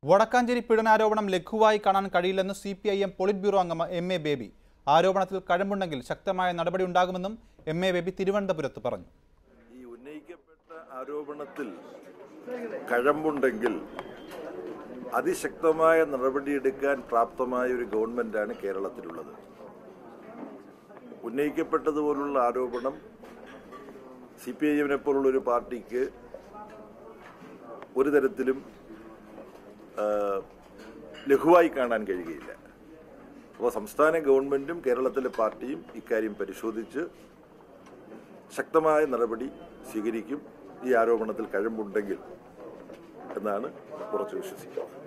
വടക്കാഞ്ചേരി പീഡനാരോപണം ലഘുവായി കാണാൻ കഴിയില്ലെന്ന് C P I M politburo അംഗം എം എ ബേബി ആരോപണത്തിൽ കഴമ്പുണ്ടെങ്കിൽ ശക്തമായ നടപടി ഉണ്ടാകുമെന്നും എം എ ബേബി തിരുവനന്തപുരത്ത് പറഞ്ഞു ഈ ഉന്നയിക്കപ്പെട്ട ആരോപണത്തിൽ കഴമ്പുണ്ടെങ്കിൽ അതിശക്തമായ നടപടിയെടുക്കാൻ പ്രാപ്തമായ ഒരു ഗവൺമെന്റാണ് കേരളത്തിലുള്ളത് ഉന്നയിക്കപ്പെട്ടതുപോലുള്ള ആരോപണം സി പി ഐ എമ്മിനെ പോലുള്ള ഒരു പാർട്ടിക്ക് ഒരു തരത്തിലും ആ, ലഘുവായി കാണാൻ കഴിയുകയില്ല അപ്പോൾ സംസ്ഥാന ഗവൺമെന്റും കേരളത്തിലെ പാർട്ടിയും ഇക്കാര്യം പരിശോധിച്ച് ശക്തമായ നടപടി സ്വീകരിക്കും ഈ ആരോപണത്തിൽ കഴമ്പുണ്ടെങ്കിൽ എന്നാണ് ഉറച്ചു വിശ്വസിക്കുന്നത്